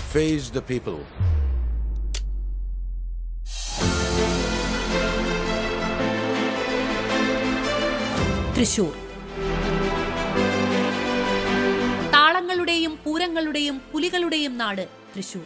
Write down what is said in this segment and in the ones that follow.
Face the people. Thrissur താളങ്ങളുടെയും പൂരങ്ങളുടെയും പുലികളുടെയും നാട് തൃശൂർ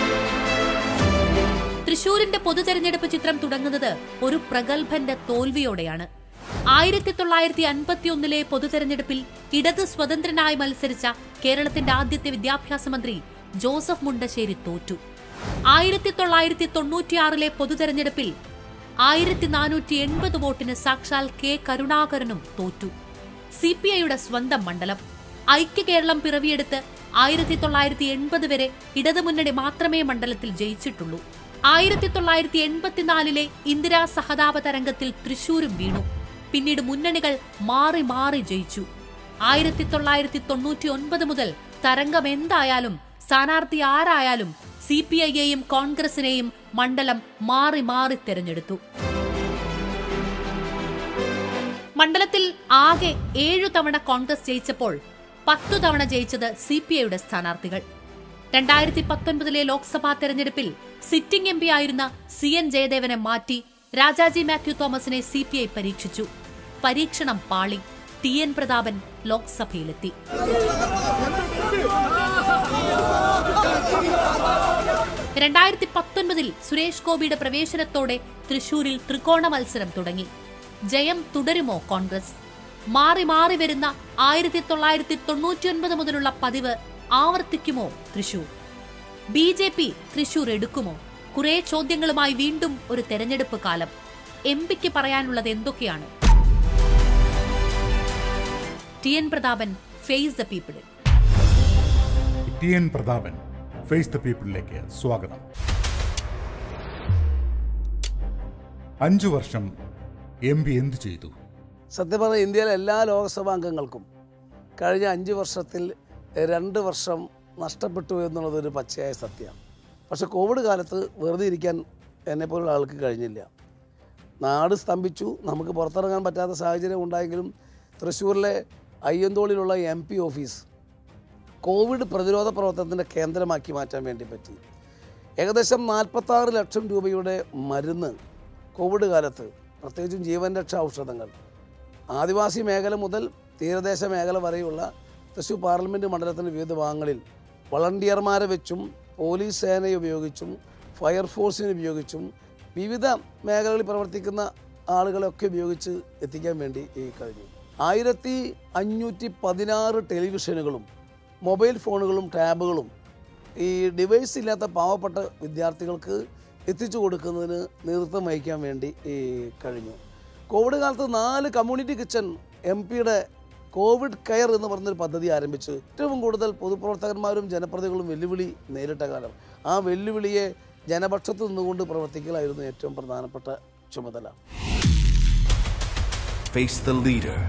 തൃശൂരിന്റെ പൊതുതെരഞ്ഞെടുപ്പ് ചിത്രം തുടങ്ങുന്നത് ഒരു പ്രഗത്ഭന്റെ തോൽവിയോടെയാണ് ആയിരത്തി തൊള്ളായിരത്തി അൻപത്തി ഒന്നിലെ പൊതുതെരഞ്ഞെടുപ്പിൽ ഇടത് സ്വതന്ത്രനായി മത്സരിച്ച കേരളത്തിന്റെ ആദ്യത്തെ വിദ്യാഭ്യാസ മന്ത്രി ജോസഫ് മുണ്ടശ്ശേരി തോറ്റു ആയിരത്തി തൊള്ളായിരത്തി തൊണ്ണൂറ്റിയാറിലെ പൊതുതെരഞ്ഞെടുപ്പിൽ ആയിരത്തി നാനൂറ്റി എൺപത് വോട്ടിന് സാക്ഷാൽ കെ കരുണാകരനും തോറ്റു സി പി ഐയുടെ സ്വന്തം മണ്ഡലം ഐക്യ കേരളം പിറവിയെടുത്ത് ആയിരത്തി തൊള്ളായിരത്തി എൺപത് വരെ ഇടതുമുന്നണി മാത്രമേ മണ്ഡലത്തിൽ ജയിച്ചിട്ടുള്ളൂ ആയിരത്തി തൊള്ളായിരത്തി എൺപത്തിനാലിലെ ഇന്ദിരാ സഹതാപ തരംഗത്തിൽ തൃശൂരും വീണു പിന്നീട് മുന്നണികൾ മാറി മാറി ജയിച്ചു ആയിരത്തി തൊള്ളായിരത്തി തൊണ്ണൂറ്റി ഒൻപത് മുതൽ തരംഗം എന്തായാലും സ്ഥാനാർത്ഥി ആരായാലും സി പി ഐയെയും കോൺഗ്രസിനെയും മണ്ഡലം മാറി മാറി തെരഞ്ഞെടുത്തു മണ്ഡലത്തിൽ ആകെ ഏഴു തവണ കോൺഗ്രസ് ജയിച്ചപ്പോൾ പത്തു തവണ ജയിച്ചത് സി പി ഐയുടെ സ്ഥാനാർത്ഥികൾ രണ്ടായിരത്തി പത്തൊൻപതിലെ ലോക്സഭാ തെരഞ്ഞെടുപ്പിൽ സിറ്റിംഗ് എം പി ആയിരുന്ന സി എൻ ജയദേവനെ മാറ്റി രാജാജി മാത്യു തോമസിനെ സി പി ഐ പരീക്ഷിച്ചു പരീക്ഷണം പാളി ടി എൻ പ്രതാപൻ ലോക്സഭയിലെത്തി രണ്ടായിരത്തി പത്തൊൻപതിൽ സുരേഷ് ഗോപിയുടെ പ്രവേശനത്തോടെ തൃശൂരിൽ ത്രികോണ മത്സരം തുടങ്ങി ജയം തുടരുമോ കോൺഗ്രസ് മാറി മാറി വരുന്ന ആയിരത്തി തൊള്ളായിരത്തി തൊണ്ണൂറ്റിയൊൻപത് മുതലുള്ള പതിവ് ആവർത്തിക്കുമോ Thrissur B J P Thrissur എടുക്കുമോ കുറെ ചോദ്യങ്ങളുമായി വീണ്ടും ഒരു തെരഞ്ഞെടുപ്പ് കാലം എം പിക്ക് പറയാനുള്ളത് എന്തൊക്കെയാണ് T N Prathapan face the people T N Prathapan face the പീപ്പിളിലേക്ക് സ്വാഗതം അഞ്ചു വർഷം എം പി എന്തു ചെയ്തു സത്യം പറഞ്ഞാൽ ഇന്ത്യയിലെ എല്ലാ ലോക്സഭാ അംഗങ്ങൾക്കും കഴിഞ്ഞ അഞ്ച് വർഷത്തിൽ രണ്ട് വർഷം നഷ്ടപ്പെട്ടു എന്നുള്ളതൊരു പച്ചയായ സത്യമാണ് പക്ഷെ കോവിഡ് കാലത്ത് വെറുതെ ഇരിക്കാൻ എന്നെപ്പോലുള്ള ആൾക്ക് കഴിഞ്ഞില്ല നാട് സ്തംഭിച്ചു നമുക്ക് പുറത്തിറങ്ങാൻ പറ്റാത്ത സാഹചര്യം ഉണ്ടായെങ്കിലും തൃശ്ശൂരിലെ അയ്യന്തോളിലുള്ള എം പി ഓഫീസ് കോവിഡ് പ്രതിരോധ പ്രവർത്തനത്തിൻ്റെ കേന്ദ്രമാക്കി മാറ്റാൻ വേണ്ടി പറ്റി ഏകദേശം നാൽപ്പത്താറ് ലക്ഷം രൂപയുടെ മരുന്ന് കോവിഡ് കാലത്ത് പ്രത്യേകിച്ചും ജീവൻ രക്ഷാ ഔഷധങ്ങൾ ആദിവാസി മേഖല മുതൽ തീരദേശ മേഖല വരെയുള്ള തൃശ്ശൂർ പാർലമെൻറ്റ് മണ്ഡലത്തിൻ്റെ വിവിധ ഭാഗങ്ങളിൽ വളണ്ടിയർമാരെ വെച്ചും പോലീസ് സേനയെ ഉപയോഗിച്ചും ഫയർഫോഴ്സിനെ ഉപയോഗിച്ചും വിവിധ മേഖലകളിൽ പ്രവർത്തിക്കുന്ന ആളുകളെയൊക്കെ ഉപയോഗിച്ച് എത്തിക്കാൻ വേണ്ടി ഈ കഴിഞ്ഞു ആയിരത്തി അഞ്ഞൂറ്റി പതിനാറ് ടെലിവിഷനുകളും മൊബൈൽ ഫോണുകളും ടാബുകളും ഈ ഡിവൈസ് ഇല്ലാത്ത പാവപ്പെട്ട വിദ്യാർത്ഥികൾക്ക് എത്തിച്ചു കൊടുക്കുന്നതിന് നേതൃത്വം വഹിക്കാൻ വേണ്ടി ഈ കഴിഞ്ഞു കോവിഡ് കാലത്ത് നാല് കമ്മ്യൂണിറ്റി കിച്ചൺ എം പിയുടെ കോവിഡ് കെയർ എന്ന് പറഞ്ഞൊരു പദ്ധതി ആരംഭിച്ചു ഏറ്റവും കൂടുതൽ പൊതുപ്രവർത്തകന്മാരും ജനപ്രതിനിധികളും വെല്ലുവിളി നേരിട്ട കാലം ആ വെല്ലുവിളിയെ ജനപക്ഷത്ത് നിന്നുകൊണ്ട് പ്രവർത്തിക്കലായിരുന്നു ഏറ്റവും പ്രധാനപ്പെട്ട ചുമതല Face the leader.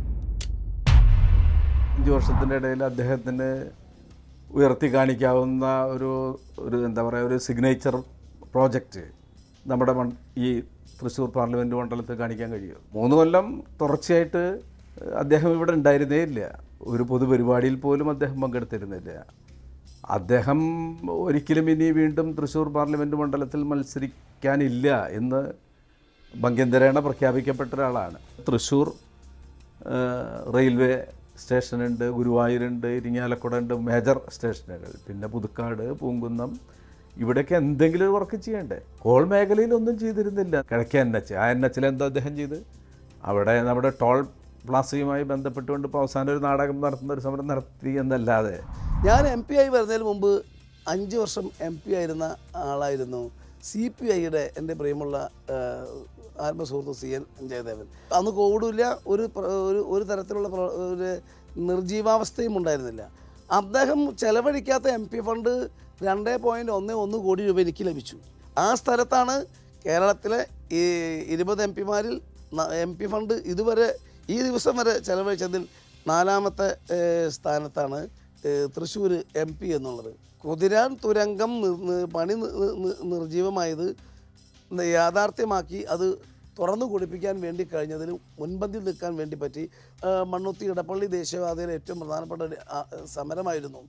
അഞ്ച് വർഷത്തിൻ്റെ ഇടയിൽ അദ്ദേഹത്തിന് ഉയർത്തി കാണിക്കാവുന്ന ഒരു ഒരു എന്താ പറയുക ഒരു സിഗ്നേച്ചർ പ്രോജക്റ്റ് നമ്മുടെ മൺ ഈ തൃശ്ശൂർ പാർലമെൻറ്റ് മണ്ഡലത്തിൽ കാണിക്കാൻ കഴിയും മൂന്ന് കൊല്ലം തുടർച്ചയായിട്ട് അദ്ദേഹം ഇവിടെ ഉണ്ടായിരുന്നേ ഇല്ല ഒരു പൊതുപരിപാടിയിൽ പോലും അദ്ദേഹം പങ്കെടുത്തിരുന്നില്ല അദ്ദേഹം ഒരിക്കലും ഇനി വീണ്ടും തൃശ്ശൂർ പാർലമെൻറ്റ് മണ്ഡലത്തിൽ മത്സരിക്കാനില്ല എന്ന് ഭംഗ്യന്തരേണ പ്രഖ്യാപിക്കപ്പെട്ട ഒരാളാണ് തൃശ്ശൂർ ഏഹ് റെയിൽവേ സ്റ്റേഷനുണ്ട് ഗുരുവായൂരുണ്ട് ഇരിങ്ങാലക്കുട ഉണ്ട് മേജർ സ്റ്റേഷനുകൾ പിന്നെ പുതുക്കാട് പൂങ്കുന്നം ഇവിടെയൊക്കെ എന്തെങ്കിലും ഒരു വർക്ക് ചെയ്യണ്ടേ കോൾ മേഖലയിൽ ഒന്നും ചെയ്തിരുന്നില്ല കിഴക്കേ എൻ എച്ച് ആ എൻ എച്ചിൽ എന്താ അദ്ദേഹം ചെയ്ത് അവിടെ നമ്മുടെ ടോൾ പ്ലാസയുമായി ബന്ധപ്പെട്ടുകൊണ്ട് ഇപ്പോൾ അവസാനം ഒരു നാടകം നടത്തുന്ന ഒരു സമരം നടത്തി എന്നല്ലാതെ ഞാൻ എം പി ആയി വരുന്നതിന് മുമ്പ് അഞ്ച് വർഷം എം പി ആയിരുന്ന ആളായിരുന്നു സി പി ഐയുടെ എൻ്റെ പ്രിയമുള്ള ആത്മസുഹൃത്ത് സി എൻ ജയദേവൻ അന്ന് കോവിഡില്ല ഒരു പ്ര- ഒരു ഒരു തരത്തിലുള്ള പ്ര- ഒരു നിർജീവാവസ്ഥയും ഉണ്ടായിരുന്നില്ല അദ്ദേഹം ചെലവഴിക്കാത്ത എം പി ഫണ്ട് രണ്ട് പോയിൻറ്റ് ഒന്ന് ഒന്ന് കോടി രൂപ എനിക്ക് ലഭിച്ചു ആ സ്ഥലത്താണ് കേരളത്തിലെ ഈ ഇരുപത് എം പിമാരിൽ എം പി ഫണ്ട് ഇതുവരെ ഈ ദിവസം വരെ ചെലവഴിച്ചതിൽ നാലാമത്തെ ഏഹ്, സ്ഥാനത്താണ് തൃശ്ശൂർ എം പി എന്നുള്ളത് കുതിരാൻ തുരങ്കം നി- നി- പണി നി- നി- നിർജീവമായത് യാഥാർത്ഥ്യമാക്കി അത് തുറന്നു കുടിപ്പിക്കാൻ വേണ്ടി കഴിഞ്ഞതിന് മുൻപന്തിൽ നിൽക്കാൻ വേണ്ടി പറ്റി ആ, മണ്ണുത്തി ഇടപ്പള്ളി ദേശീയപാതയിലെ ഏറ്റവും പ്രധാനപ്പെട്ട ഒരു ആ, സമരമായിരുന്നു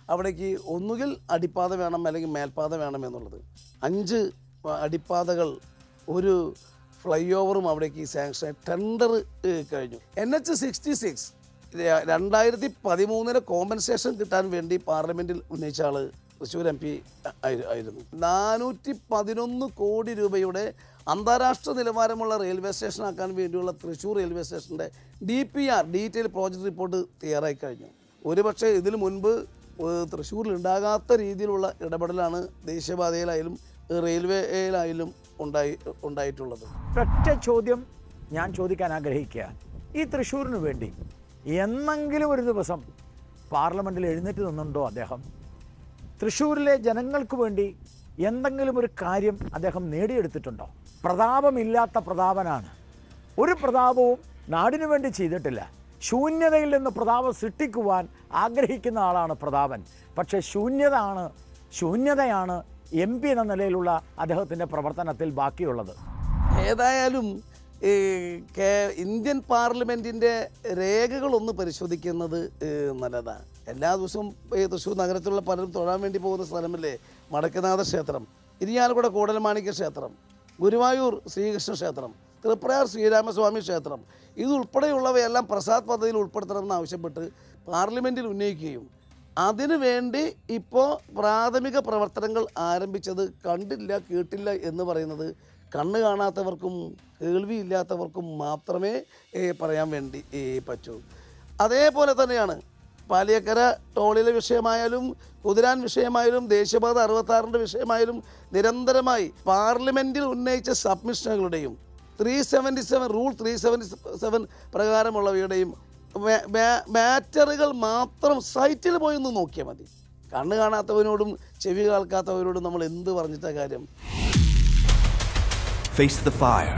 അവിടേക്ക് ഒന്നുകിൽ അടിപ്പാത വേണം അല്ലെങ്കിൽ മേൽപ്പാത വേണം എന്നുള്ളത് അഞ്ച് അടിപ്പാതകൾ ഒരു ഫ്ലൈ ഓവറും അവിടേക്ക് സാങ്ഷൻ ടെൻഡർ കഴിഞ്ഞു എൻ എച്ച് സിക്സ്റ്റി സിക്സ് രണ്ടായിരത്തി പതിമൂന്നിലെ കോമ്പൻസേഷൻ കിട്ടാൻ വേണ്ടി പാർലമെൻറ്റിൽ ഉന്നയിച്ച ആൾ തൃശ്ശൂർ എം പി ആയിരുന്നു നാനൂറ്റി പതിനൊന്ന് കോടി രൂപയുടെ അന്താരാഷ്ട്ര നിലവാരമുള്ള റെയിൽവേ സ്റ്റേഷൻ ആക്കാൻ വേണ്ടിയുള്ള തൃശ്ശൂർ റെയിൽവേ സ്റ്റേഷൻ്റെ D P R detail project report തയ്യാറായി കഴിഞ്ഞു ഒരുപക്ഷെ ഇതിനു മുൻപ് ഏഹ്, തൃശ്ശൂരിൽ ഉണ്ടാകാത്ത രീതിയിലുള്ള ഇടപെടലാണ് ദേശീയപാതയിലായാലും റെയിൽവേയിലായാലും ഉണ്ടായി ഉണ്ടായിട്ടുള്ളത് ഒറ്റ ചോദ്യം ഞാൻ ചോദിക്കാൻ ആഗ്രഹിക്കുക ഈ തൃശ്ശൂരിന് വേണ്ടി എന്നെങ്കിലും ഒരു ദിവസം പാർലമെൻറ്റിൽ എഴുന്നേറ്റ് നിന്നുണ്ടോ അദ്ദേഹം തൃശ്ശൂരിലെ ജനങ്ങൾക്ക് വേണ്ടി എന്തെങ്കിലും ഒരു കാര്യം അദ്ദേഹം നേടിയെടുത്തിട്ടുണ്ടോ പ്രതാപമില്ലാത്ത പ്രതാപനാണ് ഒരു പ്രതാപവും നാടിനു വേണ്ടി ചെയ്തിട്ടില്ല ശൂന്യതയിൽ നിന്ന് പ്രതാപം സൃഷ്ടിക്കുവാൻ ആഗ്രഹിക്കുന്ന ആളാണ് പ്രതാപൻ പക്ഷേ ശൂന്യത ആണ് ശൂന്യതയാണ് എം പി എന്ന നിലയിലുള്ള അദ്ദേഹത്തിൻ്റെ പ്രവർത്തനത്തിൽ ബാക്കിയുള്ളത് ഏതായാലും ഈ കേ- ഇന്ത്യൻ പാർലമെൻറ്റിൻ്റെ രേഖകളൊന്ന് പരിശോധിക്കുന്നത് ഏഹ്, നല്ലതാണ് എല്ലാ ദിവസവും ഈ തൃശ്ശൂർ നഗരത്തിലുള്ള പലരും തൊഴാൻ വേണ്ടി പോകുന്ന സ്ഥലമല്ലേ മടക്കനാഥ ക്ഷേത്രം ഇരിയാലക്കുട കൂടൽമാണിക്യ ക്ഷേത്രം ഗുരുവായൂർ ശ്രീകൃഷ്ണ ക്ഷേത്രം തൃപ്രയാർ ശ്രീരാമസ്വാമി ക്ഷേത്രം ഇതുൾപ്പെടെയുള്ളവയെല്ലാം പ്രസാദ് പദ്ധതിയിൽ ഉൾപ്പെടുത്തണമെന്ന് ആവശ്യപ്പെട്ട് പാർലമെൻറ്റിൽ ഉന്നയിക്കുകയും അതിനു വേണ്ടി ഇപ്പോൾ പ്രാഥമിക പ്രവർത്തനങ്ങൾ ആരംഭിച്ചത് കണ്ടില്ല കേട്ടില്ല എന്ന് പറയുന്നത് കണ്ണ് കാണാത്തവർക്കും കേൾവിയില്ലാത്തവർക്കും മാത്രമേ ഏ, പറയാൻ വേണ്ടി ഏ, പറ്റൂ അതേപോലെ തന്നെയാണ് പാലിയക്കര ടോളിലെ വിഷയമായാലും കുതിരാൻ വിഷയമായാലും ദേശീയപാത അറുപത്താറിൻ്റെ വിഷയമായാലും നിരന്തരമായി പാർലമെൻറ്റിൽ ഉന്നയിച്ച സബ്മിഷനുകളുടെയും three seventy seven rule three seventy seven പ്രകാരമുള്ളവയുടെയും മാ- മാ- മാറ്ററുകൾ മാത്രം സൈറ്റിൽ പോയി ഒന്ന് നോക്കിയാൽ മതി കണ്ണ് കാണാത്തവനോടും ചെവി കേൾക്കാത്തവരോടും നമ്മൾ എന്ത് പറഞ്ഞിട്ട കാര്യം Face the fire.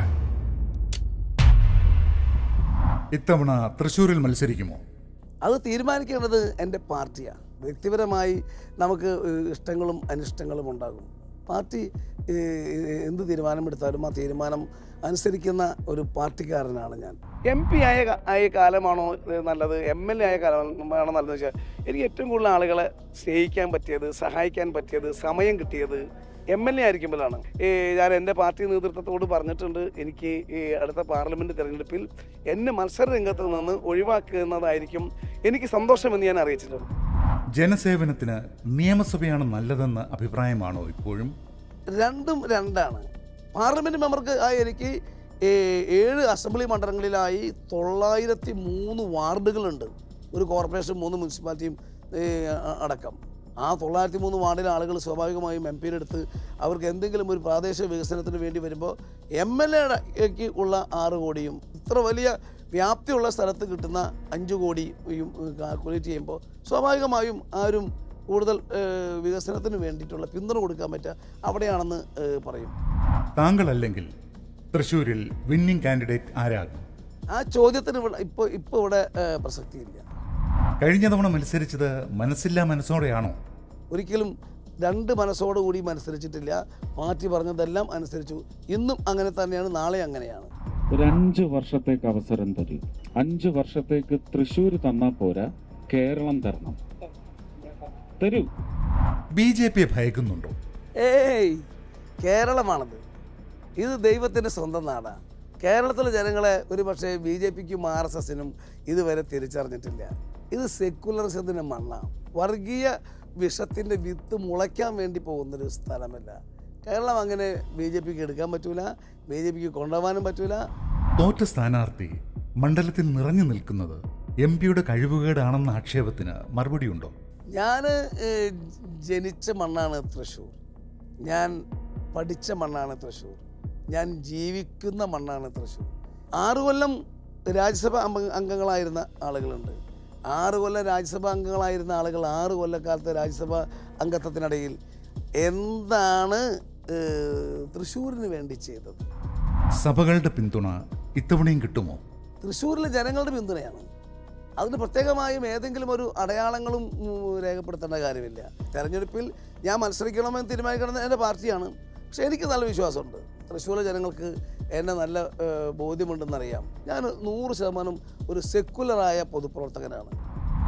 ഇത്തവണ തൃശ്ശൂരിൽ മത്സരിക്കുമോ അത് തീരുമാനിക്കേണ്ടത് എൻ്റെ പാർട്ടിയാണ് വ്യക്തിപരമായി നമുക്ക് ഏഹ്, ഇഷ്ടങ്ങളും അനിഷ്ടങ്ങളും ഉണ്ടാകും പാർട്ടി ഏഹ്, എന്ത് തീരുമാനമെടുത്താലും ആ തീരുമാനം അനുസരിക്കുന്ന ഒരു പാർട്ടിക്കാരനാണ് ഞാൻ എം പി ആയ ക- ആയ കാലമാണോ ഏഹ്, നല്ലത് എം എൽ എ ആയ കാലമാണോ നല്ലതെന്ന് വെച്ചാൽ എനിക്ക് ഏറ്റവും കൂടുതൽ ആളുകളെ സ്നേഹിക്കാൻ പറ്റിയത് സഹായിക്കാൻ പറ്റിയത് സമയം കിട്ടിയത് എം എൽ എ ആയിരിക്കുമ്പോഴാണ് ഈ ഞാൻ എൻ്റെ പാർട്ടി നേതൃത്വത്തോട് പറഞ്ഞിട്ടുണ്ട് എനിക്ക് ഈ അടുത്ത പാർലമെൻറ്റ് തിരഞ്ഞെടുപ്പിൽ എന്നെ മത്സര രംഗത്ത് നിന്ന് ഒഴിവാക്കുന്നതായിരിക്കും എനിക്ക് സന്തോഷമെന്ന് ഞാൻ അറിയിച്ചിട്ടുണ്ട് ജനസേവനത്തിന് നിയമസഭയാണ് നല്ലതെന്ന അഭിപ്രായമാണോ ഇപ്പോഴും രണ്ടും രണ്ടാണ് പാർലമെൻറ്റ് മെമ്പർക്ക് ആയി എനിക്ക് ഏ- ഏഴ് അസംബ്ലി മണ്ഡലങ്ങളിലായി തൊള്ളായിരത്തി മൂന്ന് വാർഡുകളുണ്ട് ഒരു കോർപ്പറേഷൻ മൂന്ന് മുനിസിപ്പാലിറ്റിയും ഏ, അ- അടക്കം ആ തൊള്ളായിരത്തി മൂന്ന് വാർഡിലെ ആളുകൾ സ്വാഭാവികമായും എം പിയുടെ അടുത്ത് അവർക്ക് എന്തെങ്കിലും ഒരു പ്രാദേശിക വികസനത്തിന് വേണ്ടി വരുമ്പോൾ എം എൽ എക്ക് ഉള്ള ആറ് കോടിയും ഇത്ര വലിയ വ്യാപ്തിയുള്ള സ്ഥലത്ത് കിട്ടുന്ന അഞ്ച് കോടിയും കാൽക്കുലേറ്റ് ചെയ്യുമ്പോൾ സ്വാഭാവികമായും ആരും കൂടുതൽ ഏഹ്, വികസനത്തിന് വേണ്ടിയിട്ടുള്ള പിന്തുണ കൊടുക്കാൻ പറ്റുക അവിടെയാണെന്ന് ഏഹ്, പറയും താങ്കളല്ലെങ്കിൽ തൃശ്ശൂരിൽ വിന്നിംഗ് കാൻഡിഡേറ്റ് ആരാകും ആ ചോദ്യത്തിന് ഇവിടെ ഇപ്പോൾ ഇപ്പോൾ ഇവിടെ ഏഹ്, പ്രസക്തിയില്ല കഴിഞ്ഞ തവണ മത്സരിച്ചത് മനസ്സില്ലാ മനസ്സോടെയാണോ ഒരിക്കലും രണ്ട് മനസ്സോടുകൂടി മത്സരിച്ചിട്ടില്ല പാർട്ടി പറഞ്ഞതെല്ലാം അനുസരിച്ചു ഇന്നും അങ്ങനെ തന്നെയാണ് നാളെ അങ്ങനെയാണ് ഒരു അഞ്ച് വർഷത്തേക്ക് അവസരം തരൂ അഞ്ച് വർഷത്തേക്ക് തൃശ്ശൂർ തന്നാ പോരാ കേരളം തരണം തരൂ ബി ജെ പിയെ ഭയക്കുന്നുണ്ടോ ഏയ് കേരളമാണത് ഇത് ദൈവത്തിൻ്റെ സ്വന്തം നാടാണ് കേരളത്തിലെ ജനങ്ങളെ ഒരു പക്ഷേ ബി ജെ പിക്കും ആർ എസ് എസിനും ഇതുവരെ തിരിച്ചറിഞ്ഞിട്ടില്ല ഇത് സെക്കുലറിസത്തിൻ്റെ മണ്ണാണ് വർഗീയ വിഷത്തിൻ്റെ വിത്ത് മുളയ്ക്കാൻ വേണ്ടി പോകുന്നൊരു സ്ഥലമല്ല കേരളം അങ്ങനെ ബി ജെ പിക്ക് എടുക്കാൻ പറ്റൂല ബി ജെ പിക്ക് കൊണ്ടുപോകാനും പറ്റൂല തോറ്റ സ്ഥാനാർത്ഥി മണ്ഡലത്തിൽ നിറഞ്ഞു നിൽക്കുന്നത് എം പിയുടെ കഴിവുകേടാണെന്ന ആക്ഷേപത്തിന് മറുപടിയുണ്ടോ ഞാൻ ജനിച്ച മണ്ണാണ് തൃശ്ശൂർ ഞാൻ പഠിച്ച മണ്ണാണ് തൃശ്ശൂർ ഞാൻ ജീവിക്കുന്ന മണ്ണാണ് തൃശ്ശൂർ ആറ് കൊല്ലം രാജ്യസഭ അംഗ- അംഗങ്ങളായിരുന്ന ആളുകളുണ്ട് ആറ് കൊല്ലം രാജ്യസഭ അംഗങ്ങളായിരുന്ന ആളുകൾ ആറ് കൊല്ലക്കാലത്തെ രാജ്യസഭ അംഗത്വത്തിനിടയിൽ എന്താണ് ഏഹ്, തൃശ്ശൂരിന് വേണ്ടി ചെയ്തത് സഭകളുടെ പിന്തുണ ഇത്തവണയും കിട്ടുമോ തൃശ്ശൂരിലെ ജനങ്ങളുടെ പിന്തുണയാണ് അതിന് പ്രത്യേകമായും ഏതെങ്കിലും ഒരു അടയാളങ്ങളും ഉം, രേഖപ്പെടുത്തേണ്ട കാര്യമില്ല തെരഞ്ഞെടുപ്പിൽ ഞാൻ മത്സരിക്കണമെന്ന് തീരുമാനിക്കുന്നത് എൻ്റെ പാർട്ടിയാണ് പക്ഷേ എനിക്ക് നല്ല വിശ്വാസമുണ്ട് തൃശ്ശൂരിലെ ജനങ്ങൾക്ക് എന്നെ നല്ല ഏഹ്, ബോധ്യമുണ്ടെന്നറിയാം ഞാൻ നൂറ് ശതമാനം ഒരു സെക്കുലറായ പൊതുപ്രവർത്തകനാണ്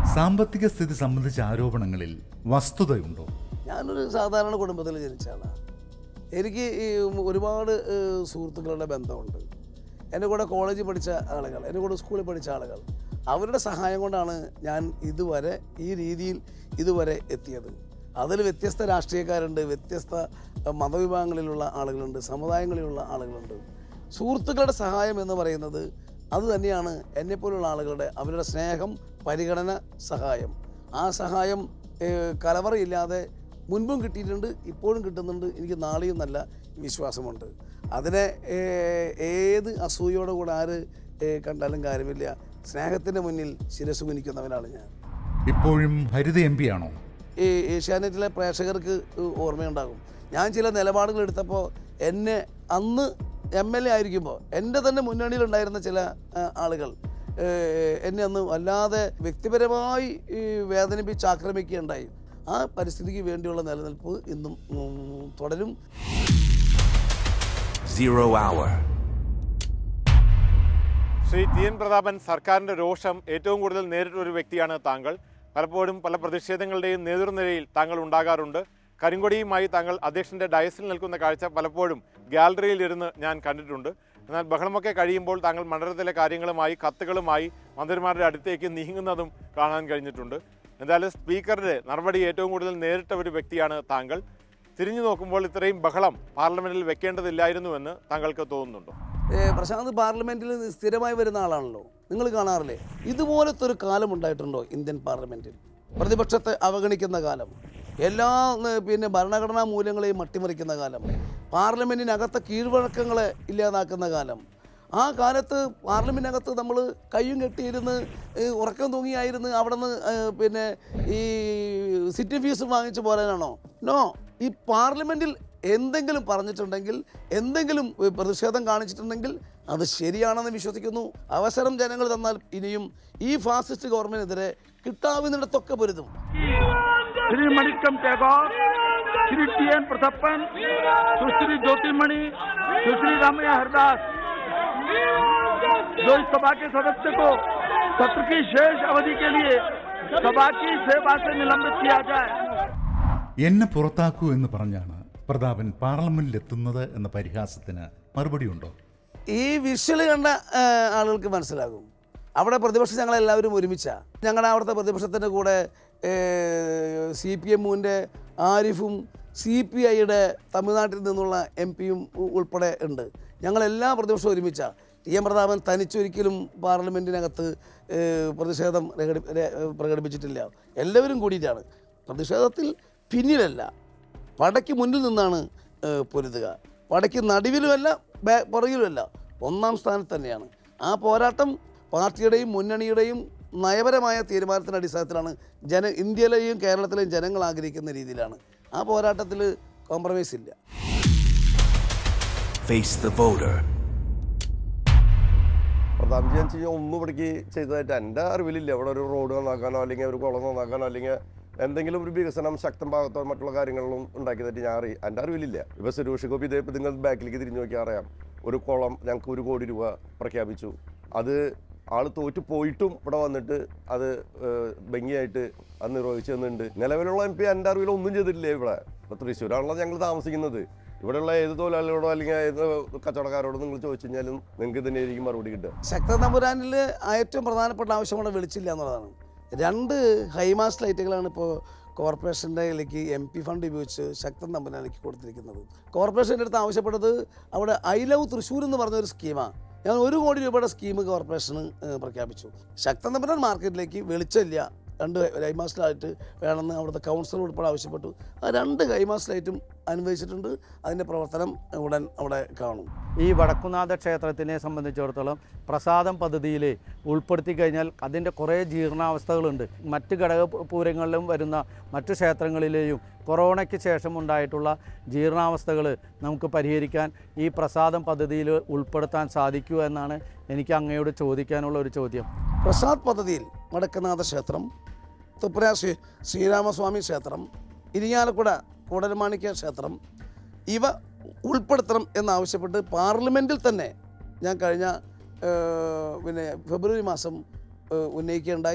സാമ്പത്തിക സ്ഥിതി സംബന്ധിച്ച ആരോപണങ്ങളിൽ വസ്തുതയുണ്ടോ ഞാനൊരു സാധാരണ കുടുംബത്തിൽ ജനിച്ച ആളാണ് എനിക്ക് ഈ ഒരുപാട് ഏഹ്, സുഹൃത്തുക്കളുടെ ബന്ധമുണ്ട് എൻ്റെ കൂടെ കോളേജിൽ പഠിച്ച ആളുകൾ എൻ്റെ കൂടെ സ്കൂളിൽ പഠിച്ച ആളുകൾ അവരുടെ സഹായം കൊണ്ടാണ് ഞാൻ ഇതുവരെ ഈ രീതിയിൽ ഇതുവരെ എത്തിയത് അതിൽ വ്യത്യസ്ത രാഷ്ട്രീയക്കാരുണ്ട് വ്യത്യസ്ത ഏഹ്, മതവിഭാഗങ്ങളിലുള്ള ആളുകളുണ്ട് സമുദായങ്ങളിലുള്ള ആളുകളുണ്ട് സുഹൃത്തുക്കളുടെ സഹായം എന്ന് പറയുന്നത് അത് തന്നെയാണ് എന്നെപ്പോലുള്ള ആളുകളുടെ അവരുടെ സ്നേഹം പരിഗണന സഹായം ആ സഹായം ഏഹ്, കലവറയില്ലാതെ മുൻപും കിട്ടിയിട്ടുണ്ട് ഇപ്പോഴും കിട്ടുന്നുണ്ട് എനിക്ക് നാളെയും നല്ല വിശ്വാസമുണ്ട് അതിനെ ഏഹ്, ഏത് അസൂയോടെ കൂടെ ആര് ഏഹ്, കണ്ടാലും കാര്യമില്ല സ്നേഹത്തിൻ്റെ മുന്നിൽ ശിരസ് കുനിക്കുന്നവനാണ് ഞാൻ ഇപ്പോഴും ഹരിത എം പി ആണോ ഈ ഏഷ്യാനെറ്റിലെ പ്രേക്ഷകർക്ക് ഓർമ്മയുണ്ടാകും ഞാൻ ചില നിലപാടുകൾ എടുത്തപ്പോൾ എന്നെ അന്ന് എം എൽ എ ആയിരിക്കുമ്പോൾ എൻ്റെ തന്നെ മുന്നണിയിലുണ്ടായിരുന്ന ചില ആ, ആളുകൾ ഏ, എന്നെ അന്ന് വല്ലാതെ വ്യക്തിപരമായി ഈ, വേദനിപ്പിച്ച് ആക്രമിക്കുകയുണ്ടായി ആ പരിസ്ഥിതിക്ക് വേണ്ടിയുള്ള നിലനിൽപ്പ് ഇന്നും ഉം, തുടരും Zero hour. Shri T N Prathapan സർക്കാരിന്റെ രോഷം ഏറ്റവും കൂടുതൽ നേരിട്ട ഒരു വ്യക്തിയാണ് താങ്കൾ പലപ്പോഴും പല പ്രതിഷേധങ്ങളുടെയും നേതൃനിരയിൽ താങ്കൾ ഉണ്ടാകാറുണ്ട് കരിങ്കൊടിയുമായി താങ്കൾ അധ്യക്ഷന്റെ ഡയസിൽ നിൽക്കുന്ന കാഴ്ച പലപ്പോഴും ഗാലറിയിൽ ഇരുന്ന് ഞാൻ കണ്ടിട്ടുണ്ട് എന്നാൽ ബഹളമൊക്കെ കഴിയുമ്പോൾ താങ്കൾ മണ്ഡലത്തിലെ കാര്യങ്ങളുമായി കത്തുകളുമായി മന്ത്രിമാരുടെ അടുത്തേക്ക് നീങ്ങുന്നതും കാണാൻ കഴിഞ്ഞിട്ടുണ്ട് എന്തായാലും സ്പീക്കറുടെ നടപടി ഏറ്റവും കൂടുതൽ നേരിട്ട ഒരു വ്യക്തിയാണ് താങ്കൾ തിരിഞ്ഞു നോക്കുമ്പോൾ ഇത്രയും ബഹളം പാർലമെന്റിൽ വെക്കേണ്ടതില്ലായിരുന്നുവെന്ന് താങ്കൾക്ക് തോന്നുന്നുണ്ടോ ഏ, പ്രശാന്ത് പാർലമെന്റിൽ സ്ഥിരമായി വരുന്ന ആളാണല്ലോ നിങ്ങൾ കാണാറില്ലേ ഇതുപോലത്തെ ഒരു കാലം ഉണ്ടായിട്ടുണ്ടോ ഇന്ത്യൻ പാർലമെന്റിൽ പ്രതിപക്ഷത്തെ അവഗണിക്കുന്ന കാലം എല്ലാ ഏ, പിന്നെ ഭരണഘടനാ മൂല്യങ്ങളെയും മട്ടിമറിക്കുന്ന കാലം പാർലമെന്റിനകത്തെ കീഴ്വഴക്കങ്ങളെ ഇല്ലാതാക്കുന്ന കാലം ആ കാലത്ത് പാർലമെന്റിനകത്ത് നമ്മൾ കയ്യും കെട്ടിയിരുന്ന് ഏ, ഉറക്കം തൂങ്ങിയായിരുന്ന് അവിടെ നിന്ന് പിന്നെ ഈ സിറ്റി ഫീസ് വാങ്ങിച്ചു പോരാനാണോ നോ ഈ പാർലമെന്റിൽ എന്തെങ്കിലും പറഞ്ഞിട്ടുണ്ടെങ്കിൽ എന്തെങ്കിലും ഏ, പ്രതിഷേധം കാണിച്ചിട്ടുണ്ടെങ്കിൽ അത് ശരിയാണെന്ന് വിശ്വസിക്കുന്നു അവസരം ജനങ്ങൾ തന്നാൽ ഇനിയും ഈ ഫാസിസ്റ്റ് ഗവൺമെന്റിനെതിരെ കിട്ടാവുന്നിടത്തൊക്കെ പൊരുതും श्री मणिकम टैगोर श्री टी एन प्रथप्पन सुश्री ज्योतिमणि सुश्री रामैया हरदास जो इस सभा के सदस्य को सत्र की शेष अवधि के लिए सभा की सेवा से निलंबित किया जाए എന്നെ പുറത്താക്കൂ എന്ന് പറഞ്ഞാണ് പ്രതാപൻ പാർലമെന്റിലെത്തുന്നത് എന്ന പരിഹാസത്തിന് മറുപടിയുണ്ടോ ഈ വിഷ്വൽ കണ്ട ആ, ആളുകൾക്ക് മനസ്സിലാകും അവിടെ പ്രതിപക്ഷം ഞങ്ങളെല്ലാവരും ഒരുമിച്ചാ ഞങ്ങളുടെ അവിടുത്തെ പ്രതിപക്ഷത്തിൻ്റെ കൂടെ സി പി എമ്മിൻ്റെ ആരിഫും സി പി ഐയുടെ തമിഴ്നാട്ടിൽ നിന്നുള്ള എം പിയും ഉൾപ്പെടെ ഉണ്ട് ഞങ്ങളെല്ലാ പ്രതിപക്ഷവും ഒരുമിച്ചാ ടി എം പ്രതാപൻ തനിച്ചൊരിക്കലും പാർലമെൻറ്റിനകത്ത് ഏ, പ്രതിഷേധം പ്രകടി- രെ- പ്രകടിപ്പിച്ചിട്ടില്ല എല്ലാവരും കൂടിയിട്ടാണ് പ്രതിഷേധത്തിൽ പിന്നിലല്ല പടയ്ക്ക് മുന്നിൽ നിന്നാണ് ഏഹ്, പൊരുതുക പടയ്ക്ക് നടുവിലുമല്ല ബേ- പുറകിലുമല്ല ഒന്നാം സ്ഥാനത്ത് തന്നെയാണ് ആ പോരാട്ടം പാർട്ടിയുടെയും മുന്നണിയുടെയും നയപരമായ തീരുമാനത്തിൻ്റെ അടിസ്ഥാനത്തിലാണ് ജന ഇന്ത്യയിലെയും കേരളത്തിലെയും ജനങ്ങൾ ആഗ്രഹിക്കുന്ന രീതിയിലാണ് ആ പോരാട്ടത്തിൽ കോംപ്രമൈസ് ഇല്ല Face the voter. പ്രതാപ് ഞാൻ ചെയ്യാൻ ഒന്നും ഇവിടേക്ക് ചെയ്തതായിട്ട് എൻ്റെ അറിവിലില്ല ഇവിടെ ഒരു റോഡ് നന്നാക്കാനോ അല്ലെങ്കിൽ ഒരു കുളം നന്നാക്കാനോ അല്ലെങ്കിൽ എന്തെങ്കിലും ഒരു വികസനം ശക്തം ഭാഗത്തോ മറ്റുള്ള കാര്യങ്ങളിലും ഉണ്ടാക്കിയതായിട്ട് ഞാൻ അറിയാം എൻ്റെ അറിവിലില്ല ഇപ്പോൾ സുരേഷ് ഗോപി ഇതേ ഇപ്പം നിങ്ങൾ ബാക്കിലേക്ക് തിരിഞ്ഞു നോക്കിയാൽ അറിയാം ഒരു കുളം ഞങ്ങൾക്ക് ഒരു കോടി രൂപ പ്രഖ്യാപിച്ചു അത് ആൾ തോറ്റു പോയിട്ടും ഇവിടെ വന്നിട്ട് അത് ഏഹ്, ഭംഗിയായിട്ട് അത് നിർവഹിച്ചു തന്നിട്ടുണ്ട് നിലവിലുള്ള എം പി എൻ്റെ അറിവിൽ ഒന്നും ചെയ്തിട്ടില്ല ഇവിടെ ഇപ്പോൾ തൃശ്ശൂരാണല്ലോ ഞങ്ങൾ താമസിക്കുന്നത് ഇവിടെയുള്ള ഏത് തൊഴിലാളികളോടോ അല്ലെങ്കിൽ ഏത് കച്ചവടക്കാരോടോ നിങ്ങൾ ചോദിച്ചു കഴിഞ്ഞാലും നിങ്ങൾക്ക് തന്നെയായിരിക്കും മറുപടി കിട്ടുക ശക്ത തമ്പുരാനിൽ ഏറ്റവും പ്രധാനപ്പെട്ട ആവശ്യം കൂടെ വിളിച്ചില്ല എന്നുള്ളതാണ് രണ്ട് ഹൈമാസ് ലൈറ്റുകളാണ് ഇപ്പോൾ കോർപ്പറേഷൻ്റെയിലേക്ക് എം പി ഫണ്ട് ഉപയോഗിച്ച് ശക്തൻ തമ്പുരാനിലേക്ക് കൊടുത്തിരിക്കുന്നത് കോർപ്പറേഷൻ്റെ അടുത്ത് ആവശ്യപ്പെട്ടത് അവിടെ ഐ ലവ് തൃശ്ശൂർ എന്ന് പറഞ്ഞൊരു സ്കീമാണ് ഞാൻ ഒരു കോടി രൂപയുടെ സ്കീം കോർപ്പറേഷന് ഏഹ്, പ്രഖ്യാപിച്ചു ശക്തൻ തമ്പുരാൻ മാർക്കറ്റിലേക്ക് വെളിച്ചമില്ല രണ്ട് ഹൈമാസ് ലൈറ്റ് വേണമെന്ന് അവിടുത്തെ കൗൺസിലർ ഉൾപ്പെടെ ആവശ്യപ്പെട്ടു ആ രണ്ട് ഹൈമാസ് ലൈറ്റും അനുവദിച്ചിട്ടുണ്ട് അതിൻ്റെ പ്രവർത്തനം ഉടൻ അവിടെ കാണും ഈ വടക്കുനാഥ ക്ഷേത്രത്തിനെ സംബന്ധിച്ചിടത്തോളം പ്രസാദം പദ്ധതിയിൽ ഉൾപ്പെടുത്തി കഴിഞ്ഞാൽ അതിൻ്റെ കുറേ ജീർണാവസ്ഥകളുണ്ട് മറ്റ് ഘടകപൂരങ്ങളിലും വരുന്ന മറ്റു ക്ഷേത്രങ്ങളിലെയും കൊറോണയ്ക്ക് ശേഷം ഉണ്ടായിട്ടുള്ള ജീർണാവസ്ഥകൾ നമുക്ക് പരിഹരിക്കാൻ ഈ പ്രസാദം പദ്ധതിയിൽ ഉൾപ്പെടുത്താൻ സാധിക്കൂ എന്നാണ് എനിക്ക് അങ്ങയോട് ചോദിക്കാനുള്ള ഒരു ചോദ്യം പ്രസാദ് പദ്ധതിയിൽ വടക്കനാഥ ക്ഷേത്രം ത്രിപുര ശ്രീ ശ്രീരാമസ്വാമി ക്ഷേത്രം ഇരിങ്ങാലക്കുട കൂടൽമാണിക്യ ക്ഷേത്രം ഇവ ഉൾപ്പെടുത്തണം എന്നാവശ്യപ്പെട്ട് പാർലമെൻറ്റിൽ തന്നെ ഞാൻ കഴിഞ്ഞ ഏഹ്, പിന്നെ ഫെബ്രുവരി മാസം ഏഹ്, ഉന്നയിക്കുകയുണ്ടായി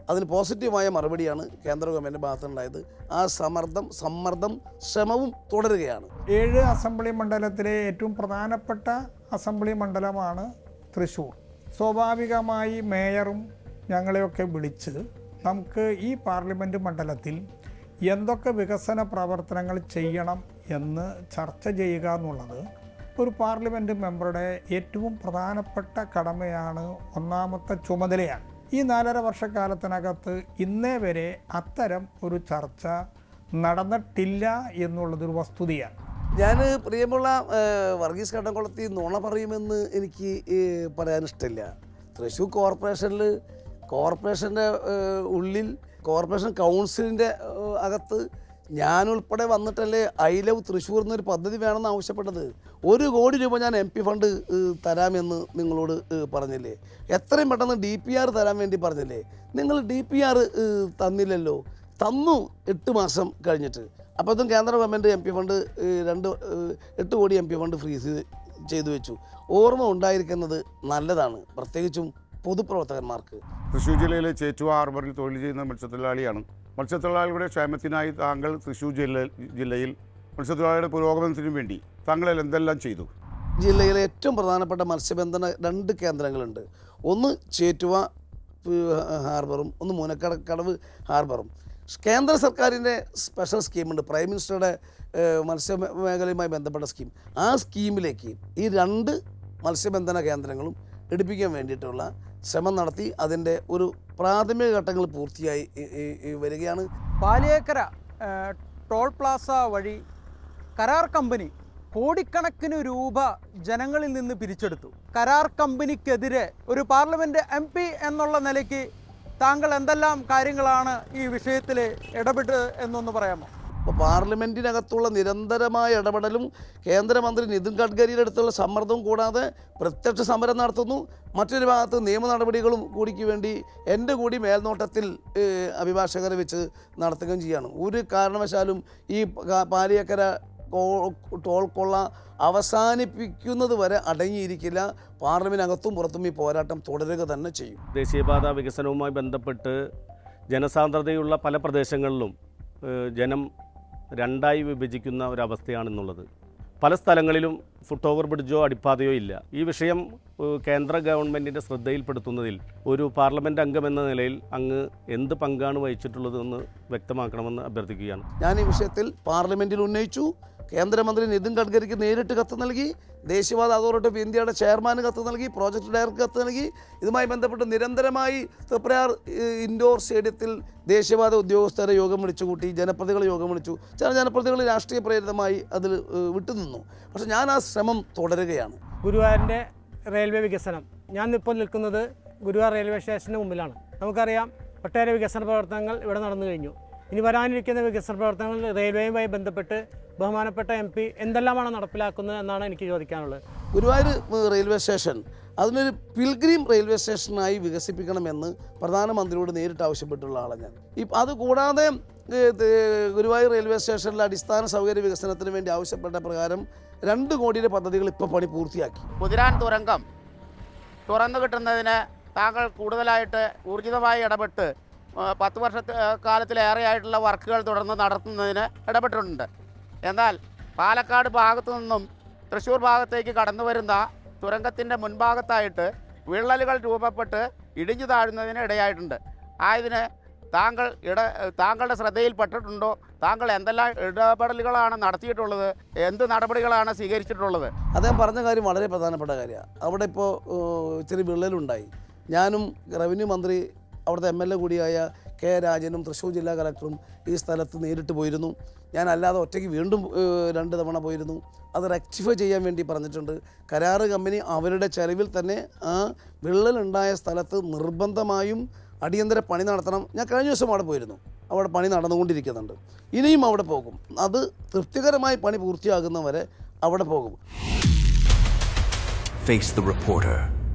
അതിന് പോസിറ്റീവായ മറുപടിയാണ് കേന്ദ്ര ഗവൺമെൻറ് ഭാഗത്തുണ്ടായത് ആ സമ്മർദ്ദം സമ്മർദ്ദം ശ്രമവും തുടരുകയാണ് ഏഴ് അസംബ്ലി മണ്ഡലത്തിലെ ഏറ്റവും പ്രധാനപ്പെട്ട അസംബ്ലി മണ്ഡലമാണ് തൃശ്ശൂർ സ്വാഭാവികമായി മേയറും ഞങ്ങളെയൊക്കെ വിളിച്ച് നമുക്ക് ഈ പാർലമെൻറ്റ് മണ്ഡലത്തിൽ എന്തൊക്കെ വികസന പ്രവർത്തനങ്ങൾ ചെയ്യണം എന്ന് ചർച്ച ചെയ്യുക എന്നുള്ളത് ഒരു പാർലമെൻറ്റ് മെമ്പറുടെ ഏറ്റവും പ്രധാനപ്പെട്ട കടമയാണ് ഒന്നാമത്തെ ചുമതലയാണ് ഈ നാലര വർഷക്കാലത്തിനകത്ത് ഇന്നേ വരെ അത്തരം ഒരു ചർച്ച നടന്നിട്ടില്ല എന്നുള്ളതൊരു വസ്തുതയാണ് ഞാൻ പ്രിയമുള്ള ഏഹ്, വർഗീസ് കണ്ടംകുളത്തി നുണ പറയുമെന്ന് എനിക്ക് ഏഹ്, പറയാൻ ഇഷ്ടമില്ല തൃശ്ശൂർ കോർപ്പറേഷനിൽ കോർപ്പറേഷൻ്റെ ഏഹ്, ഉള്ളിൽ കോർപ്പറേഷൻ കൗൺസിലിൻ്റെ ഏഹ്, അകത്ത് ഞാനുൾപ്പെടെ വന്നിട്ടല്ലേ ഐ ലവ് തൃശ്ശൂർ എന്നൊരു പദ്ധതി വേണമെന്ന് ആവശ്യപ്പെട്ടത് ഒരു കോടി രൂപ ഞാൻ എം പി ഫണ്ട് ഏഹ്, തരാമെന്ന് നിങ്ങളോട് ഏഹ്, പറഞ്ഞില്ലേ എത്രയും പെട്ടെന്ന് ഡി പി ആർ തരാൻ വേണ്ടി പറഞ്ഞില്ലേ നിങ്ങൾ ഡി പി ആർ തന്നില്ലല്ലോ തന്നു എട്ട് മാസം കഴിഞ്ഞിട്ട് അപ്പോഴത്തും കേന്ദ്ര ഗവൺമെൻറ് എം പി ഫണ്ട് ഏഹ്, രണ്ട് ഏഹ്, എട്ട് കോടി എം പി ഫണ്ട് ഫ്രീസ് ചെയ്തു വെച്ചു ഓർമ്മ ഉണ്ടായിരിക്കുന്നത് നല്ലതാണ് പ്രത്യേകിച്ചും പൊതുപ്രവർത്തകന്മാർക്ക് തൃശ്ശൂർ ജില്ലയിലെ ചേറ്റുവ ഹാർബറിൽ തൊഴിൽ ചെയ്യുന്ന മത്സ്യത്തൊഴിലാളിയാണ് മത്സ്യത്തൊഴിലാളികളുടെ ക്ഷേമത്തിനായി താങ്കൾ തൃശ്ശൂർ ജില്ല ജില്ലയിൽ മത്സ്യത്തൊഴിലാളിയുടെ പുരോഗമനത്തിനും വേണ്ടി താങ്കൾ എന്തെല്ലാം ചെയ്തു ജില്ലയിലെ ഏറ്റവും പ്രധാനപ്പെട്ട മത്സ്യബന്ധന രണ്ട് കേന്ദ്രങ്ങളുണ്ട് ഒന്ന് ചേറ്റുവ ഏഹ്, ഹാർബറും ഒന്ന് മൂനക്കടവ് ഹാർബറും കേന്ദ്ര സർക്കാരിൻ്റെ സ്പെഷ്യൽ സ്കീമുണ്ട് പ്രൈം മിനിസ്റ്ററുടെ ഏഹ്, മത്സ്യ മേ- മേഖലയുമായി ബന്ധപ്പെട്ട സ്കീം ആ സ്കീമിലേക്ക് ഈ രണ്ട് മത്സ്യബന്ധന കേന്ദ്രങ്ങളും എടുപ്പിക്കാൻ വേണ്ടിയിട്ടുള്ള ശ്രമം നടത്തി അതിൻ്റെ ഒരു പ്രാഥമിക ഘട്ടങ്ങൾ പൂർത്തിയായി ഈ- ഈ- ഈ വരികയാണ് പാലിയേക്കര ഏഹ്, ടോൾ പ്ലാസ വഴി കരാർ കമ്പനി കോടിക്കണക്കിന് രൂപ ജനങ്ങളിൽ നിന്ന് പിരിച്ചെടുത്തു കരാർ കമ്പനിക്കെതിരെ ഒരു പാർലമെൻറ്റ് എം പി എന്നുള്ള നിലയ്ക്ക് താങ്കൾ എന്തെല്ലാം കാര്യങ്ങളാണ് ഈ വിഷയത്തിൽ ഇടപെട്ട് എന്നൊന്ന് പറയാമോ അപ്പോൾ പാർലമെൻറ്റിനകത്തുള്ള നിരന്തരമായ ഇടപെടലും കേന്ദ്രമന്ത്രി നിതിൻ ഗഡ്കരിയുടെ അടുത്തുള്ള സമ്മർദ്ദവും കൂടാതെ പ്രത്യക്ഷ സമരം നടത്തുന്നു മറ്റൊരു ഭാഗത്ത് നിയമ നടപടികളും കൂടിക്ക് വേണ്ടി എൻ്റെ കൂടി മേൽനോട്ടത്തിൽ ഏഹ്, അഭിഭാഷകരെ വെച്ച് നടത്തുകയും ചെയ്യാണ് ഒരു കാരണവശാലും ഈ പ- പാലിയക്കര കോ- ടോൾ കൊള്ള അവസാനിപ്പിക്കുന്നത് വരെ അടങ്ങിയിരിക്കില്ല പാർലമെൻറ്റിനകത്തും പുറത്തും ഈ പോരാട്ടം തുടരുക തന്നെ ചെയ്യും ദേശീയപാത വികസനവുമായി ബന്ധപ്പെട്ട് ജനസാന്ദ്രതയുള്ള പല പ്രദേശങ്ങളിലും ഏഹ്, ജനം രണ്ടായി വിഭജിക്കുന്ന ഒരവസ്ഥയാണെന്നുള്ളത് പല സ്ഥലങ്ങളിലും ഫുട് ഓവർ ബ്രിഡ്ജോ അടിപ്പാതയോ ഇല്ല ഈ വിഷയം ഏഹ്, കേന്ദ്ര ഗവൺമെൻറ്റിൻ്റെ ശ്രദ്ധയിൽപ്പെടുത്തുന്നതിൽ ഒരു പാർലമെൻറ്റ് അംഗം എന്ന നിലയിൽ അങ്ങ് എന്ത് പങ്കാണ് വഹിച്ചിട്ടുള്ളതെന്ന് വ്യക്തമാക്കണമെന്ന് അഭ്യർത്ഥിക്കുകയാണ് ഞാൻ ഈ വിഷയത്തിൽ പാർലമെന്റിൽ ഉന്നയിച്ചു കേന്ദ്രമന്ത്രി നിതിൻ ഗഡ്കരിക്ക് നേരിട്ട് കത്ത് നൽകി ദേശീയവാദ അതോറിറ്റി ഓഫ് ഇന്ത്യയുടെ ചെയർമാന് കത്ത് നൽകി പ്രോജക്ട് ഡയറക്ടർ കത്ത് നൽകി ഇതുമായി ബന്ധപ്പെട്ട് നിരന്തരമായി തൃപ്രയാർ ഏഹ്, ഇൻഡോർ സ്റ്റേഡിയത്തിൽ ദേശീയവാദ ഉദ്യോഗസ്ഥരെ യോഗം വിളിച്ചു കൂട്ടി ജനപ്രതികളെ യോഗം വിളിച്ചു ചില ജനപ്രതികൾ രാഷ്ട്രീയ പ്രേരിതമായി അതിൽ ഏഹ്, വിട്ടുനിന്നു പക്ഷെ ഞാൻ ആ ശ്രമം തുടരുകയാണ് ഗുരുവായൂരിൻ്റെ റെയിൽവേ വികസനം ഞാൻ ഇപ്പോൾ നിൽക്കുന്നത് ഗുരുവായൂർ റെയിൽവേ സ്റ്റേഷന് മുമ്പിലാണ് നമുക്കറിയാം ഒട്ടേറെ വികസന പ്രവർത്തനങ്ങൾ ഇവിടെ നടന്നു കഴിഞ്ഞു ഇനി വരാനിരിക്കുന്ന വികസന പ്രവർത്തനങ്ങൾ റെയിൽവേയുമായി ബന്ധപ്പെട്ട് ബഹുമാനപ്പെട്ട എം പി എന്തെല്ലാമാണ് നടപ്പിലാക്കുന്നത് എന്നാണ് എനിക്ക് ചോദിക്കാനുള്ളത് ഗുരുവായൂർ ഏഹ്, റെയിൽവേ സ്റ്റേഷൻ അതിനൊരു പിൽഗ്രീം റെയിൽവേ സ്റ്റേഷനായി വികസിപ്പിക്കണമെന്ന് പ്രധാനമന്ത്രിയോട് നേരിട്ട് ആവശ്യപ്പെട്ടുള്ള ആളാണ് ഞാൻ ഇപ്പം അത് കൂടാതെ ഏഹ്, ഇത് ഗുരുവായൂർ റെയിൽവേ സ്റ്റേഷനിലെ അടിസ്ഥാന സൗകര്യ വികസനത്തിന് വേണ്ടി ആവശ്യപ്പെട്ട പ്രകാരം രണ്ട് കോടിയുടെ പദ്ധതികൾ ഇപ്പോൾ പണി പൂർത്തിയാക്കി കുതിരാൻ തുരങ്കം തുറന്നു കിട്ടുന്നതിന് താങ്കൾ കൂടുതലായിട്ട് ഊർജിതമായി ഇടപെട്ട് ആ, പത്ത് വർഷത്തെ ആ, കാലത്തിലേറെയായിട്ടുള്ള വർക്കുകൾ തുടർന്ന് നടത്തുന്നതിന് ഇടപെട്ടിട്ടുണ്ട് എന്നാൽ പാലക്കാട് ഭാഗത്തു നിന്നും തൃശ്ശൂർ ഭാഗത്തേക്ക് കടന്നു വരുന്ന തുരങ്കത്തിൻ്റെ മുൻഭാഗത്തായിട്ട് വിള്ളലുകൾ രൂപപ്പെട്ട് ഇടിഞ്ഞു താഴുന്നതിന് ഇടയായിട്ടുണ്ട് ആയതിന് താങ്കൾ ഇട താങ്കളുടെ ശ്രദ്ധയിൽപ്പെട്ടിട്ടുണ്ടോ താങ്കൾ എന്തെല്ലാം ഇടപെടലുകളാണ് നടത്തിയിട്ടുള്ളത് എന്ത് നടപടികളാണ് സ്വീകരിച്ചിട്ടുള്ളത് അദ്ദേഹം പറഞ്ഞ കാര്യം വളരെ പ്രധാനപ്പെട്ട കാര്യമാണ് അവിടെ ഇപ്പോൾ ഇച്ചിരി വിള്ളലുണ്ടായി ഞാനും റവന്യൂ മന്ത്രി അവിടുത്തെ എം എൽ എ കൂടിയായ കെ രാജനും തൃശ്ശൂർ ജില്ലാ കലക്ടറും ഈ സ്ഥലത്ത് നേരിട്ട് പോയിരുന്നു ഞാൻ അല്ലാതെ ഒറ്റയ്ക്ക് വീണ്ടും ഏഹ്, രണ്ട് തവണ പോയിരുന്നു അത് റെക്ടിഫൈ ചെയ്യാൻ വേണ്ടി പറഞ്ഞിട്ടുണ്ട് കരാറ് കമ്പനി അവരുടെ ചെലവിൽ തന്നെ ആ വിള്ളലുണ്ടായ സ്ഥലത്ത് നിർബന്ധമായും അടിയന്തര പണി നടത്തണം ഞാൻ കഴിഞ്ഞ ദിവസം അവിടെ പോയിരുന്നു അവിടെ പണി നടന്നുകൊണ്ടിരിക്കുന്നുണ്ട് ഇനിയും അവിടെ പോകും അത് തൃപ്തികരമായി പണി പൂർത്തിയാകുന്നവരെ അവിടെ പോകും Face the reporter.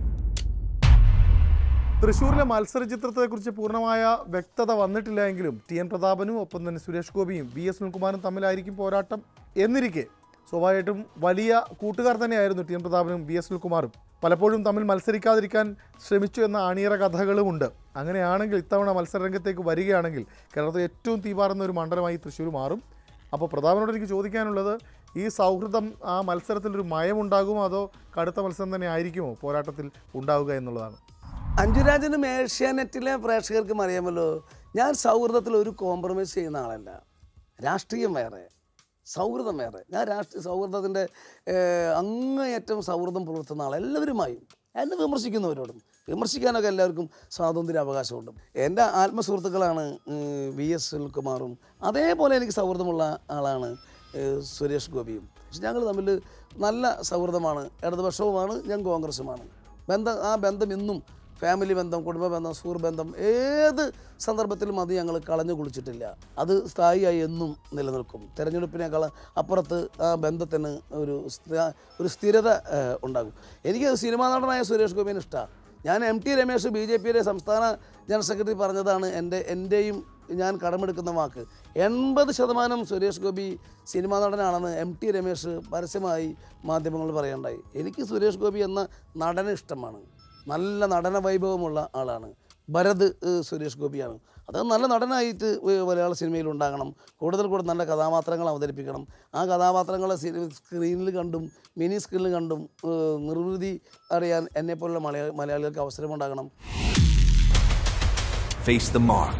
തൃശ്ശൂരിലെ മത്സര ചിത്രത്തെക്കുറിച്ച് പൂർണ്ണമായ വ്യക്തത വന്നിട്ടില്ല എങ്കിലും ടി എൻ പ്രതാപനും ഒപ്പം തന്നെ സുരേഷ് ഗോപിയും വി എസ് സുനിൽകുമാറും തമ്മിലായിരിക്കും പോരാട്ടം എന്നിരിക്കെ സ്വാഭാവികമായിട്ടും വലിയ കൂട്ടുകാർ തന്നെയായിരുന്നു ടി എം പ്രതാപനും ബി എസ് സുനിൽകുമാറും പലപ്പോഴും തമ്മിൽ മത്സരിക്കാതിരിക്കാൻ ശ്രമിച്ചു എന്ന അണിയറ കഥകളുമുണ്ട് അങ്ങനെയാണെങ്കിൽ ഇത്തവണ മത്സരരംഗത്തേക്ക് വരികയാണെങ്കിൽ കേരളത്തിൽ ഏറ്റവും തീപാറുന്ന ഒരു മണ്ഡലമായി തൃശ്ശൂർ മാറും അപ്പോൾ പ്രതാപനോട് എനിക്ക് ചോദിക്കാനുള്ളത് ഈ സൗഹൃദം ആ മത്സരത്തിൽ ഒരു മയമുണ്ടാകുമോ അതോ കടുത്ത മത്സരം തന്നെ ആയിരിക്കുമോ പോരാട്ടത്തിൽ ഉണ്ടാവുക എന്നുള്ളതാണ് അഞ്ജുരാജനും ഏഷ്യാനെറ്റിലെ പ്രേക്ഷകർക്കും അറിയാമല്ലോ ഞാൻ സൗഹൃദത്തിൽ ഒരു കോംപ്രമൈസ് ചെയ്യുന്ന ആളല്ല രാഷ്ട്രീയം വേറെ സൗഹൃദം വേറെ ഞാൻ രാഷ്ട്രീയ സൗഹൃദത്തിൻ്റെ അങ്ങേയറ്റം സൗഹൃദം പുലർത്തുന്ന ആൾ എല്ലാവരുമായും എന്നെ വിമർശിക്കുന്നവരോടും വിമർശിക്കാനൊക്കെ എല്ലാവർക്കും സ്വാതന്ത്ര്യ അവകാശമുണ്ട് എൻ്റെ ആത്മസുഹൃത്തുക്കളാണ് വി എസ് സുനിൽകുമാറും അതേപോലെ എനിക്ക് സൗഹൃദമുള്ള ആളാണ് ഏഹ്, സുരേഷ് ഗോപിയും പക്ഷെ ഞങ്ങൾ തമ്മിൽ നല്ല സൗഹൃദമാണ് ഇടതുപക്ഷവുമാണ് ഞാൻ കോൺഗ്രസുമാണ് ബന്ധം ആ ബന്ധം ഇന്നും ഫാമിലി ബന്ധം കുടുംബ ബന്ധം സുഹൃത്ത് ബന്ധം ഏത് സന്ദർഭത്തിലും അത് ഞങ്ങൾ കളഞ്ഞു കുളിച്ചിട്ടില്ല അത് സ്ഥായിയായി എന്നും നിലനിൽക്കും തെരഞ്ഞെടുപ്പിനേക്കാൾ അപ്പുറത്ത് ആ ബന്ധത്തിന് ഒരു സ്ഥ- ഒരു സ്ഥിരത ഏഹ്, ഉണ്ടാകും എനിക്ക് സിനിമാ നടനായ സുരേഷ് ഗോപിനെ ഇഷ്ടമാണ് ഞാൻ M T Ramesh B J പിയുടെ സംസ്ഥാന ജനറൽ സെക്രട്ടറി പറഞ്ഞതാണ് എൻ്റെ എൻ്റെയും ഞാൻ കടമെടുക്കുന്ന വാക്ക് എൺപത് ശതമാനം സുരേഷ് ഗോപി സിനിമാ നടനാണെന്ന് എം ടി രമേശ് പരസ്യമായി മാധ്യമങ്ങളിൽ പറയണ്ടായി എനിക്ക് സുരേഷ് ഗോപി എന്ന നടന ഇഷ്ടമാണ് നല്ല നടന വൈഭവമുള്ള ആളാണ് ഭരത് ഏഹ്, സുരേഷ് ഗോപിയാണ് അത് നല്ല നടനായിട്ട് ഏഹ്, മലയാള സിനിമയിൽ ഉണ്ടാകണം കൂടുതൽ കൂടുതൽ നല്ല കഥാപാത്രങ്ങൾ അവതരിപ്പിക്കണം ആ കഥാപാത്രങ്ങളെ സിനി- സ്ക്രീനിൽ കണ്ടും മിനി സ്ക്രീനിൽ കണ്ടും ഏഹ്, നിർവൃതി അറിയാൻ എന്നെപ്പോലുള്ള മലയാ മലയാളികൾക്ക് അവസരമുണ്ടാകണം Face the mark.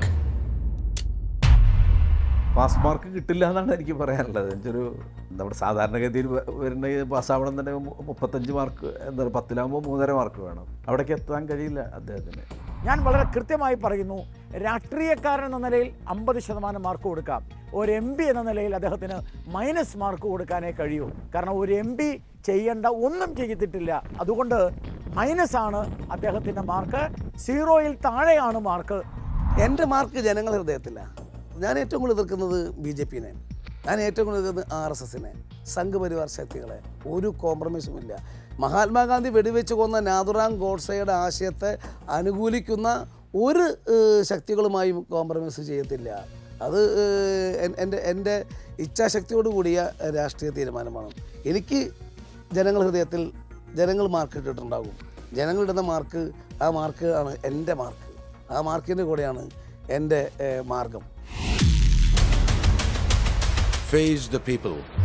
Pass mark കിട്ടില്ല എന്നാണ് എനിക്ക് പറയാനുള്ളത് എന്നുവെച്ചൊരു നമ്മുടെ സാധാരണഗതിയിൽ വ- വരുന്ന ഈ പാസ്സാവണം തന്നെ മു- മുപ്പത്തഞ്ച് മാർക്ക് എന്താ പറയുക പത്തിലാകുമ്പോൾ മൂന്നര മാർക്ക് വേണം അവിടേക്ക് എത്താൻ കഴിയില്ല അദ്ദേഹത്തിന് ഞാൻ വളരെ കൃത്യമായി പറയുന്നു രാഷ്ട്രീയക്കാരൻ എന്ന നിലയിൽ അമ്പത് ശതമാനം മാർക്ക് കൊടുക്കാം ഒരു എം പി എന്ന നിലയിൽ അദ്ദേഹത്തിന് മൈനസ് മാർക്ക് കൊടുക്കാനേ കഴിയൂ കാരണം ഒരു എം പി ചെയ്യേണ്ട ഒന്നും ചെയ്തിട്ടില്ല അതുകൊണ്ട് മൈനസ് ആണ് അദ്ദേഹത്തിൻ്റെ മാർക്ക് സീറോയിൽ താഴെയാണ് മാർക്ക് എൻ്റെ മാർക്ക് ജനങ്ങളുടെ ഹൃദയത്തിലാണ് ഞാൻ ഏറ്റവും കൂടുതൽ എതിർക്കുന്നത് ബി ജെ പിനെ ഞാൻ ഏറ്റവും കൂടുതൽ എതിർക്കുന്നത് ആർ എസ് എസിനെ സംഘപരിവാർ ശക്തികളെ ഒരു കോംപ്രമൈസും ഇല്ല മഹാത്മാഗാന്ധി വെടിവെച്ച് കൊന്ന നാഥുറാം ഗോഡ്സയുടെ ആശയത്തെ അനുകൂലിക്കുന്ന ഒരു ഏഹ്, ശക്തികളുമായും കോംപ്രമൈസ് ചെയ്യത്തില്ല അത് ഏഹ്, എൻ- എൻ്റെ എൻ്റെ ഇച്ഛാശക്തിയോട് കൂടിയ രാഷ്ട്രീയ തീരുമാനമാണ് എനിക്ക് ജനങ്ങൾ ഹൃദയത്തിൽ ജനങ്ങൾ മാർക്ക് ഇട്ടിട്ടുണ്ടാകും ജനങ്ങളിടുന്ന മാർക്ക് ആ മാർക്ക് ആണ് എൻ്റെ മാർക്ക് ആ മാർക്കിൻ്റെ കൂടെയാണ് എൻ്റെ ഏഹ്, മാർഗം Face the people.